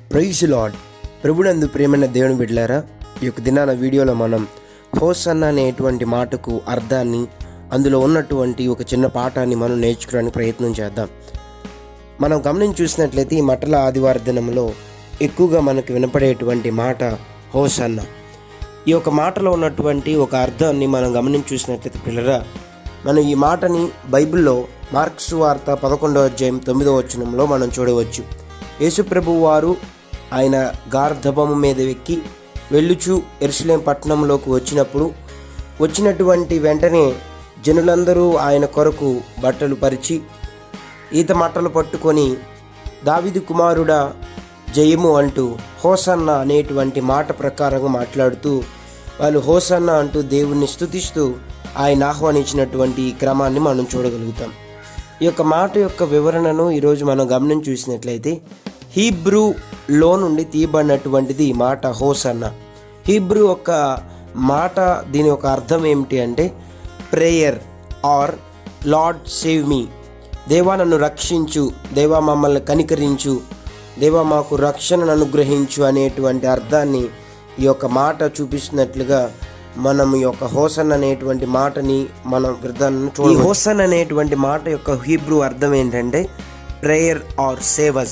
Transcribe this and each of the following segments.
praise lord ప్రభునందు ప్రేమైన దేవుని బిడ్డలారా ఈ యొక్క దినాన వీడియోలో మనం హోసన్న అనేటువంటి మాటకు అర్థాన్ని అందులో ఉన్నటువంటి ఒక చిన్న పాఠాన్ని మనం నేర్చుకోవడానికి ప్రయత్నం చేద్దాం మనం గమనించి చూసినట్లయితే ఈ మటల ఆదివార దినంలో ఎక్కువగా మనకు వినపడేటువంటి మాట హోసన్న ఈ యొక్క మాటలో ఉన్నటువంటి ఒక అర్థాన్ని మనం గమనించి చూసినట్లయితే పిల్లరా మనం ఈ మాటని బైబిల్లో మార్క్స్ వార్త పదకొండవ అధ్యాయం తొమ్మిదవ వచనంలో మనం చూడవచ్చు యేసుప్రభు వారు ఆయన గార్ధబము మీద ఎక్కి వెళ్ళుచు ఎరుసలేం పట్టణంలోకి వచ్చినప్పుడు వచ్చినటువంటి వెంటనే జనులందరూ ఆయన కొరకు బట్టలు పరిచి ఈత మట్టలు పట్టుకొని దావిదు కుమారుడా జయము అంటూ హోసన్న అనేటువంటి మాట ప్రకారంగా మాట్లాడుతూ వాళ్ళు హోసన్న అంటూ దేవుణ్ణి స్తుతిస్తూ ఆయన ఆహ్వానించినటువంటి ఈ క్రమాన్ని మనం చూడగలుగుతాం ఈ యొక్క మాట యొక్క వివరణను ఈరోజు మనం గమనించి చూసినట్లయితే హీబ్రూ లో నుండి తీయబడినటువంటిది ఈ మాట హోసన్న హీబ్రూ యొక్క మాట దీని యొక్క అర్థం ఏమిటి అంటే prayer our lord save me దేవా నన్ను రక్షించు దేవా మమ్మల్ని కనికరించు దేవా మాకు రక్షణను అనుగ్రహించు అనేటువంటి అర్థాన్ని ఈ యొక్క మాట చూపిస్తున్నట్లుగా మనం ఈ యొక్క హోసన్ అనేటువంటి మాటని మనం వృద్ధాన్ని చూడ ఈ హోసన్ అనేటువంటి మాట యొక్క హీబ్రూ అర్థం ఏంటంటే ప్రేయర్ ఆర్ సేవస్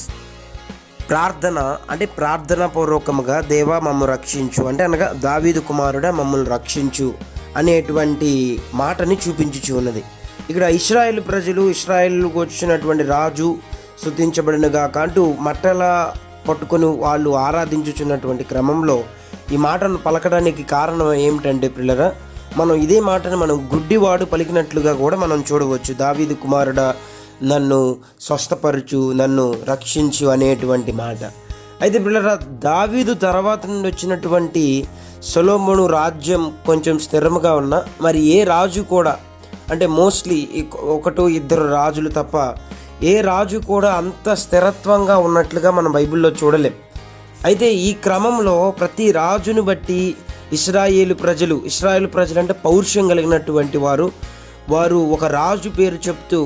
ప్రార్థన అంటే ప్రార్థన పూర్వకముగా దేవా మమ్మల్ని రక్షించు అంటే అనగా దావీదు కుమారుడా మమ్మల్ని రక్షించు అనేటువంటి మాటని చూపించుచు ఉన్నది ఇక్కడ ఇస్రాయేల్ ప్రజలు ఇస్రాయేల్కు వచ్చినటువంటి రాజు స్థుతించబడినగాక అంటూ మట్టల పట్టుకొని వాళ్ళు ఆరాధించుచున్నటువంటి క్రమంలో ఈ మాటను పలకడానికి కారణం ఏమిటంటే పిల్లరా మనం ఇదే మాటను మనం గుడ్డివాడు పలికినట్లుగా కూడా మనం చూడవచ్చు దావీదు కుమారుడా నన్ను స్వస్థపరచు నన్ను రక్షించు అనేటువంటి మాట అయితే పిల్లరా దావీదు తర్వాత నుండి వచ్చినటువంటి సొలోమును రాజ్యం కొంచెం స్థిరముగా ఉన్న మరి ఏ రాజు కూడా అంటే మోస్ట్లీ ఒకటో ఇద్దరు రాజులు తప్ప ఏ రాజు కూడా అంత స్థిరత్వంగా ఉన్నట్లుగా మనం బైబిల్లో చూడలేం అయితే ఈ క్రమంలో ప్రతి రాజును బట్టి ఇస్రాయేలు ప్రజలు ఇస్రాయేల్ ప్రజలు అంటే పౌరుషం కలిగినటువంటి వారు వారు ఒక రాజు పేరు చెప్తూ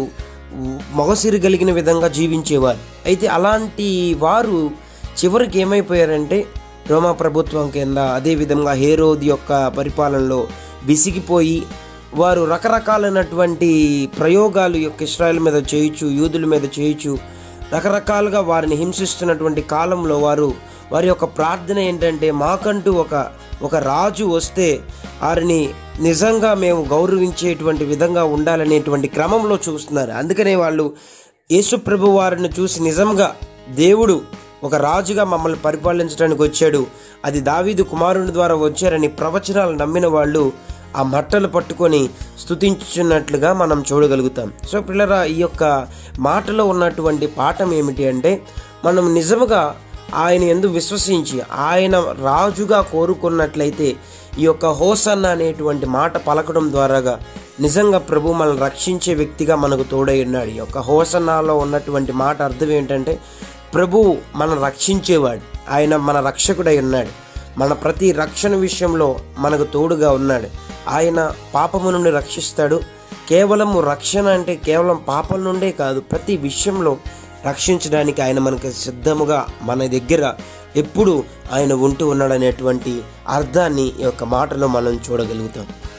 మొగసిరి కలిగిన విధంగా జీవించేవారు అయితే అలాంటి వారు చివరికి ఏమైపోయారంటే రోమా ప్రభుత్వం కింద అదేవిధంగా హేరోది యొక్క పరిపాలనలో విసిగిపోయి వారు రకరకాలైనటువంటి ప్రయోగాలు యొక్క ఇస్రాయల్ మీద చేయొచ్చు యూదుల మీద చేయొచ్చు రకరకాలుగా వారిని హింసిస్తున్నటువంటి కాలంలో వారు వారి యొక్క ప్రార్థన ఏంటంటే మాకంటూ ఒక ఒక రాజు వస్తే వారిని నిజంగా మేము గౌరవించేటువంటి విధంగా ఉండాలనేటువంటి క్రమంలో చూస్తున్నారు అందుకనే వాళ్ళు యేసుప్రభు వారిని చూసి నిజంగా దేవుడు ఒక రాజుగా మమ్మల్ని పరిపాలించడానికి వచ్చాడు అది దావీదు కుమారుని ద్వారా వచ్చారని ప్రవచనాలు నమ్మిన వాళ్ళు ఆ మట్టలు పట్టుకొని స్థుతించున్నట్లుగా మనం చూడగలుగుతాం సో పిల్లరా ఈ యొక్క మాటలో ఉన్నటువంటి పాఠం ఏమిటి అంటే మనం నిజముగా ఆయన ఎందు విశ్వసించి ఆయన రాజుగా కోరుకున్నట్లయితే ఈ యొక్క హోసన్న అనేటువంటి మాట పలకడం ద్వారాగా నిజంగా ప్రభు మనల్ని రక్షించే వ్యక్తిగా మనకు తోడై ఉన్నాడు ఈ యొక్క హోసన్నాలో ఉన్నటువంటి మాట అర్థం ఏంటంటే ప్రభు మనం రక్షించేవాడు ఆయన మన రక్షకుడై ఉన్నాడు మన ప్రతి రక్షణ విషయంలో మనకు తోడుగా ఉన్నాడు ఆయన పాపము నుండి రక్షిస్తాడు కేవలం రక్షణ అంటే కేవలం పాపం నుండే కాదు ప్రతి విషయంలో రక్షించడానికి ఆయన మనకు సిద్ధముగా మన దగ్గర ఎప్పుడు ఆయన ఉంటూ ఉన్నాడనేటువంటి అర్థాన్ని ఈ యొక్క మాటలో మనం చూడగలుగుతాం